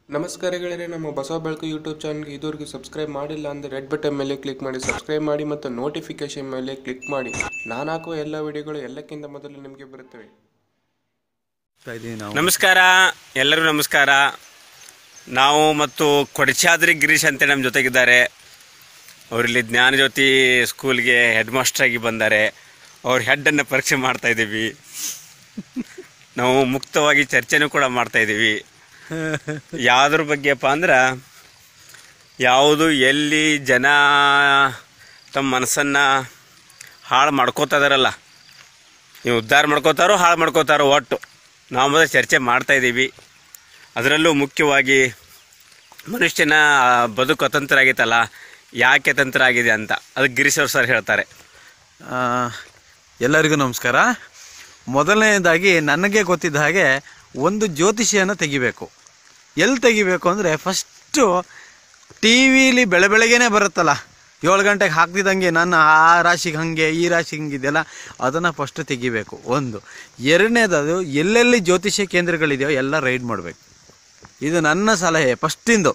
ನಮಸ್ಕಾರ ಗೆಳೆಯರೆ ನಮ್ಮ ಬಸವ ಬೆಳಕು ಯೂಟ್ಯೂಬ್ ಚಾನಲ್ಗೆ ಇದುವರೆಗೂ ಸಬ್ಸ್ಕ್ರೈಬ್ ಮಾಡಿಲ್ಲ ಅಂದರೆ ರೆಡ್ ಬಟನ್ ಮೇಲೆ ಕ್ಲಿಕ್ ಮಾಡಿ ಸಬ್ಸ್ಕ್ರೈಬ್ ಮಾಡಿ ಮತ್ತು ನೋಟಿಫಿಕೇಶನ್ ಮೇಲೆ ಕ್ಲಿಕ್ ಮಾಡಿ ನಾನು ಹಾಕುವ ಎಲ್ಲ ವಿಡಿಯೋಗಳು ಎಲ್ಲಕ್ಕಿಂತ ಮೊದಲು ನಿಮಗೆ ಬರುತ್ತವೆ ಇದೀವಿ ನಾವು ನಮಸ್ಕಾರ ಎಲ್ಲರಿಗೂ ನಮಸ್ಕಾರ ನಾವು ಮತ್ತು ಕೊಡಚಾದ್ರಿ ಗಿರೀಶ್ ಅಂತ ನಮ್ಮ ಜೊತೆಗಿದ್ದಾರೆ ಅವರಿಲ್ಲಿ ಜ್ಞಾನಜ್ಯೋತಿ ಸ್ಕೂಲ್ಗೆ ಹೆಡ್ ಮಾಸ್ಟರ್ ಆಗಿ ಬಂದ್ದಾರೆ ಅವ್ರ ಹೆಡ್ಡನ್ನು ಪರೀಕ್ಷೆ ಮಾಡ್ತಾ ಇದ್ದೀವಿ ನಾವು ಮುಕ್ತವಾಗಿ ಚರ್ಚೆನೂ ಕೂಡ ಮಾಡ್ತಾ ಇದ್ದೀವಿ ಯಾವುದ್ರ ಬಗ್ಗೆಪ್ಪ ಅಂದ್ರೆ ಯಾವುದು ಎಲ್ಲಿ ಜನ ತಮ್ಮ ಮನಸ್ಸನ್ನು ಹಾಳು ಮಾಡ್ಕೋತಾ ಇದಾರಲ್ಲ ನೀವು ಉದ್ಧಾರ ಮಾಡ್ಕೋತಾರೋ ಹಾಳು ಮಾಡ್ಕೋತಾರೋ ಒಟ್ಟು ನಾವು ಮೊದಲು ಚರ್ಚೆ ಮಾಡ್ತಾ ಇದ್ದೀವಿ ಅದರಲ್ಲೂ ಮುಖ್ಯವಾಗಿ ಮನುಷ್ಯನ ಬದುಕು ಅತಂತ್ರ ಆಗೈತಲ್ಲ ಯಾಕೆ ಅತಂತ್ರ ಆಗಿದೆ ಅಂತ ಅದು ಗಿರೀಶ್ ಅವ್ರು ಸರ್ ಹೇಳ್ತಾರೆ ಆ, ಎಲ್ಲರಿಗೂ ನಮಸ್ಕಾರ ಮೊದಲನೇದಾಗಿ ನನಗೆ ಗೊತ್ತಿದ್ದ ಹಾಗೆ ಒಂದು ಜ್ಯೋತಿಷಿಯನ್ನು ತೆಗಿಬೇಕು ಎಲ್ಲಿ ತೆಗಿಬೇಕು ಅಂದರೆ ಫಸ್ಟು ಟಿ ವಿಲಿ ಬೆಳೆ ಬೆಳಗ್ಗೆನೇ ಬರುತ್ತಲ್ಲ ಏಳು ಗಂಟೆಗೆ ಹಾಕ್ತಿದ್ದಂಗೆ ನನ್ನ ಆ ರಾಶಿಗೆ ಹಾಗೆ ಈ ರಾಶಿಗೆ ಹಿಂಗಿದೆಯಲ್ಲ ಅದನ್ನು ಫಸ್ಟ್ ತೆಗಿಬೇಕು ಒಂದು ಎರಡನೇದದು ಎಲ್ಲೆಲ್ಲಿ ಜ್ಯೋತಿಷ್ಯ ಕೇಂದ್ರಗಳಿದೆಯೋ ಎಲ್ಲ ರೈಡ್ ಮಾಡಬೇಕು ಇದು ನನ್ನ ಸಲಹೆ ಫಸ್ಟಿಂದು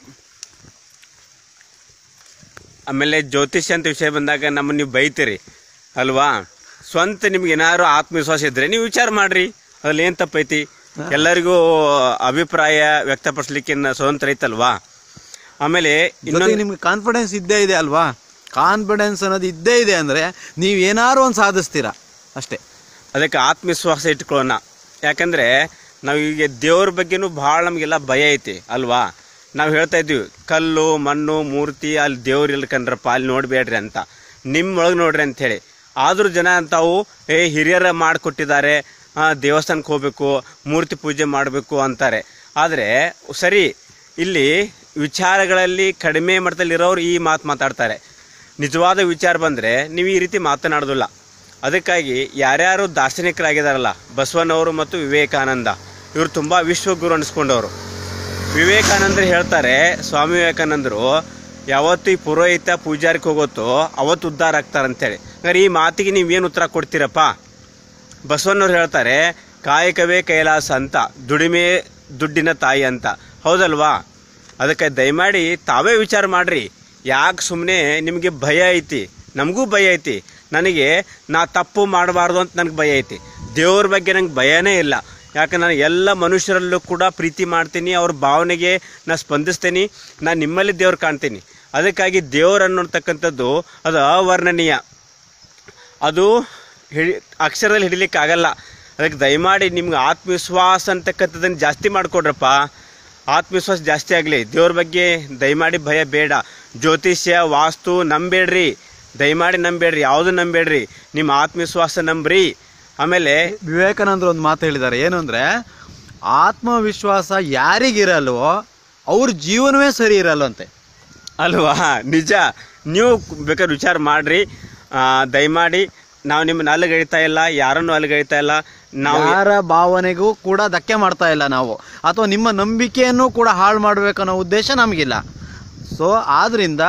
ಆಮೇಲೆ ಜ್ಯೋತಿಷ್ಯ ಅಂತ ವಿಷಯ ಬಂದಾಗ ನಮ್ಮನ್ನು ನೀವು ಬೈತೀರಿ ಅಲ್ವಾ ಸ್ವಂತ ನಿಮ್ಗೆ ಏನಾದ್ರು ಆತ್ಮವಿಶ್ವಾಸ ಇದ್ರೆ ನೀವು ವಿಚಾರ ಮಾಡ್ರಿ ಅದ್ರಲ್ಲಿ ಏನು ತಪ್ಪೈತಿ ಎಲ್ಲರಿಗೂ ಅಭಿಪ್ರಾಯ ವ್ಯಕ್ತಪಡಿಸ್ಲಿಕ್ಕೆ ಸ್ವತಂತ್ರ ಐತಲ್ವಾ ಆಮೇಲೆ ಜೊತೆಗೆ ಇನ್ನೊಂದು ನಿಮ್ಗೆ ಕಾನ್ಫಿಡೆನ್ಸ್ ಇದ್ದೇ ಇದೆ ಅಲ್ವಾ ಕಾನ್ಫಿಡೆನ್ಸ್ ಅನ್ನೋದು ಇದ್ದೇ ಇದೆ ಅಂದರೆ ನೀವು ಏನಾರು ಒಂದು ಸಾಧಿಸ್ತೀರಾ ಅಷ್ಟೇ ಅದಕ್ಕೆ ಆತ್ಮವಿಶ್ವಾಸ ಇಟ್ಕೊಳ್ಳೋಣ ಯಾಕಂದ್ರೆ ನಾವು ಈಗ ದೇವ್ರ ಬಗ್ಗೆನೂ ಭಾಳ ನಮಗೆಲ್ಲ ಭಯ ಐತಿ ಅಲ್ವಾ ನಾವು ಹೇಳ್ತಾ ಇದ್ವಿ ಕಲ್ಲು ಮಣ್ಣು ಮೂರ್ತಿ ಅಲ್ಲಿ ದೇವ್ರು ಇಲ್ಲ ಕಣ್ರಪ್ಪ ಅಲ್ಲಿ ನೋಡಬೇಡ್ರಿ ಅಂತ ನಿಮ್ಮೊಳಗೆ ನೋಡ್ರಿ ಅಂತ ಹೇಳಿ ಆದರೂ ಜನ ಅಂತಾವು ಏ ಹಿರಿಯರ ಮಾಡಿಕೊಟ್ಟಿದ್ದಾರೆ ದೇವಸ್ಥಾನಕ್ಕೆ ಹೋಗ್ಬೇಕು ಮೂರ್ತಿ ಪೂಜೆ ಮಾಡಬೇಕು ಅಂತಾರೆ ಆದರೆ ಸರಿ ಇಲ್ಲಿ ವಿಚಾರಗಳಲ್ಲಿ ಕಡಿಮೆ ಮಟ್ಟದಲ್ಲಿರೋರು ಈ ಮಾತು ಮಾತಾಡ್ತಾರೆ ನಿಜವಾದ ವಿಚಾರ ಬಂದರೆ ನೀವು ಈ ರೀತಿ ಮಾತನಾಡೋದಿಲ್ಲ ಅದಕ್ಕಾಗಿ ಯಾರ್ಯಾರು ದಾರ್ಶನಿಕರಾಗಿದ್ದಾರಲ್ಲ ಬಸವನವರು ಮತ್ತು ವಿವೇಕಾನಂದ ಇವರು ತುಂಬ ವಿಶ್ವಗುರು ಅನಿಸ್ಕೊಂಡವರು ವಿವೇಕಾನಂದರು ಹೇಳ್ತಾರೆ ಸ್ವಾಮಿ ವಿವೇಕಾನಂದರು ಯಾವತ್ತು ಈ ಪುರೋಹಿತ ಪೂಜಾರಿಗೆ ಹೋಗುತ್ತೋ ಅವತ್ತು ಉದ್ಧಾರ ಆಗ್ತಾರಂತೇಳಿ ಹಂಗಾರೆ ಈ ಮಾತಿಗೆ ನೀವೇನು ಉತ್ತರ ಕೊಡ್ತೀರಪ್ಪ ಬಸವಣ್ಣವ್ರು ಹೇಳ್ತಾರೆ ಕಾಯಕವೇ ಕೈಲಾಸ ಅಂತ ದುಡಿಮೆ ದುಡ್ಡಿನ ತಾಯಿ ಅಂತ ಹೌದಲ್ವಾ ಅದಕ್ಕೆ ದಯಮಾಡಿ ತಾವೇ ವಿಚಾರ ಮಾಡ್ರಿ ಯಾಕೆ ಸುಮ್ಮನೆ ನಿಮಗೆ ಭಯ ಐತಿ ನಮಗೂ ಭಯ ಐತಿ ನನಗೆ ನಾ ತಪ್ಪು ಮಾಡಬಾರ್ದು ಅಂತ ನನಗೆ ಭಯ ಐತಿ ದೇವ್ರ ಬಗ್ಗೆ ನಂಗೆ ಭಯನೇ ಇಲ್ಲ ಯಾಕಂದ್ರೆ ನಾನು ಎಲ್ಲ ಮನುಷ್ಯರಲ್ಲೂ ಕೂಡ ಪ್ರೀತಿ ಮಾಡ್ತೀನಿ ಅವ್ರ ಭಾವನೆಗೆ ನಾನು ಸ್ಪಂದಿಸ್ತೀನಿ ನಾನು ನಿಮ್ಮಲ್ಲಿ ದೇವ್ರು ಕಾಣ್ತೀನಿ ಅದಕ್ಕಾಗಿ ದೇವ್ರು ಅನ್ನೋರ್ತಕ್ಕಂಥದ್ದು ಅದು ಅವರ್ಣನೀಯ ಅದು ಹಿಡಿ ಅಕ್ಷರದಲ್ಲಿ ಹಿಡಿಲಿಕ್ಕೆ ಆಗಲ್ಲ ಅದಕ್ಕೆ ದಯಮಾಡಿ ನಿಮ್ಗೆ ಆತ್ಮವಿಶ್ವಾಸ ಅಂತಕ್ಕಂಥದ್ದನ್ನು ಜಾಸ್ತಿ ಮಾಡಿಕೊಡ್ರಪ್ಪ ಆತ್ಮವಿಶ್ವಾಸ ಜಾಸ್ತಿ ಆಗಲಿ ದೇವ್ರ ಬಗ್ಗೆ ದಯಮಾಡಿ ಭಯ ಬೇಡ ಜ್ಯೋತಿಷ್ಯ ವಾಸ್ತು ನಂಬೇಡ್ರಿ ದಯಮಾಡಿ ನಂಬೇಡ್ರಿ ಯಾವುದು ನಂಬೇಡ್ರಿ ನಿಮ್ಮ ಆತ್ಮವಿಶ್ವಾಸ ನಂಬ್ರಿ ಆಮೇಲೆ ವಿವೇಕಾನಂದರು ಒಂದು ಮಾತು ಹೇಳಿದ್ದಾರೆ ಏನು ಅಂದರೆ ಆತ್ಮವಿಶ್ವಾಸ ಯಾರಿಗಿರಲ್ವೋ ಅವ್ರ ಜೀವನವೇ ಸರಿ ಇರಲ್ವಂತೆ ಅಲ್ವಾ ನಿಜ ನೀವು ಬೇಕಾದ್ರೆ ವಿಚಾರ ಮಾಡ್ರಿ ಆ, ದಯಮಾಡಿ ನಾವು ನಿಮ್ಮನ್ನ ಅಲ್ಲಿಗೈತಾ ಇಲ್ಲ ಯಾರನ್ನು ಅಲ್ಲಿಗೈತಾ ಇಲ್ಲ ನಾವು ಯಾರ ಭಾವನೆಗೂ ಕೂಡ ಧಕ್ಕೆ ಮಾಡ್ತಾ ಇಲ್ಲ ನಾವು ಅಥವಾ ನಿಮ್ಮ ನಂಬಿಕೆಯನ್ನು ಕೂಡ ಹಾಳು ಮಾಡಬೇಕನ್ನೋ ಉದ್ದೇಶ ನಮಗಿಲ್ಲ ಸೊ ಆದ್ರಿಂದ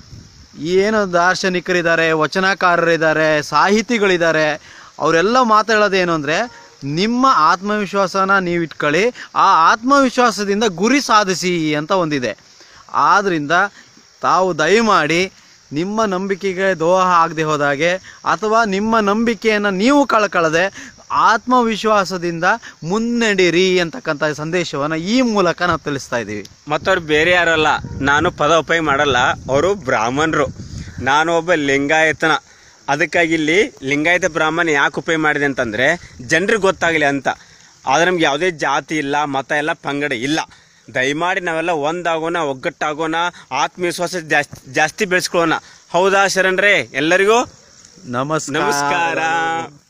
ಏನು ದಾರ್ಶನಿಕರಿದ್ದಾರೆ ವಚನಕಾರರಿದ್ದಾರೆ ಸಾಹಿತಿಗಳಿದ್ದಾರೆ ಅವರೆಲ್ಲ ಮಾತಾಡೋದೇನು ಅಂದರೆ ನಿಮ್ಮ ಆತ್ಮವಿಶ್ವಾಸನ ನೀವು ಇಟ್ಕೊಳ್ಳಿ ಆ ಆತ್ಮವಿಶ್ವಾಸದಿಂದ ಗುರಿ ಸಾಧಿಸಿ ಅಂತ ಒಂದಿದೆ ಆದ್ದರಿಂದ ತಾವು ದಯಮಾಡಿ ನಿಮ್ಮ ನಂಬಿಕೆಗೆ ದೋಹ ಆಗದೆ ಹೋದಾಗೆ ಅಥವಾ ನಿಮ್ಮ ನಂಬಿಕೆಯನ್ನು ನೀವು ಕಳ್ಕೊಳ್ಳದೆ ಆತ್ಮವಿಶ್ವಾಸದಿಂದ ಮುನ್ನಡೆಯಿರಿ ಅಂತಕ್ಕಂಥ ಸಂದೇಶವನ್ನು ಈ ಮೂಲಕ ನಾವು ತಿಳಿಸ್ತಾ ಇದ್ದೀವಿ ಮತ್ತವ್ರು ಬೇರೆ ಯಾರಲ್ಲ ನಾನು ಪದ ಉಪಯೋಗ ಮಾಡಲ್ಲ ಅವರು ಬ್ರಾಹ್ಮಣರು ನಾನು ಒಬ್ಬ ಲಿಂಗಾಯತನ ಅದಕ್ಕಾಗಿ ಇಲ್ಲಿ ಲಿಂಗಾಯತ ಬ್ರಾಹ್ಮಣ ಯಾಕೆ ಉಪಯೋಗ ಮಾಡಿದೆ ಅಂತಂದ್ರೆ ಜನರಿಗೆ ಗೊತ್ತಾಗಲಿ ಅಂತ ಆದ್ರೆ ನಮ್ಗೆ ಯಾವುದೇ ಜಾತಿ ಇಲ್ಲ ಮತ ಇಲ್ಲ ಪಂಗಡ ಇಲ್ಲ ದಯಮಾಡಿ ನಾವೆಲ್ಲ ಒಂದಾಗೋಣ ಒಗ್ಗಟ್ಟಾಗೋಣ ಆತ್ಮವಿಶ್ವಾಸ ಜಾಸ್ತಿ ಜಾಸ್ತಿ ಬೆಳೆಸ್ಕೊಳ್ಳೋಣ ಹೌದಾ ಶರಣ್ರೇ ಎಲ್ಲರಿಗೂ ನಮಸ್ಕಾರ ನಮಸ್ಕಾರ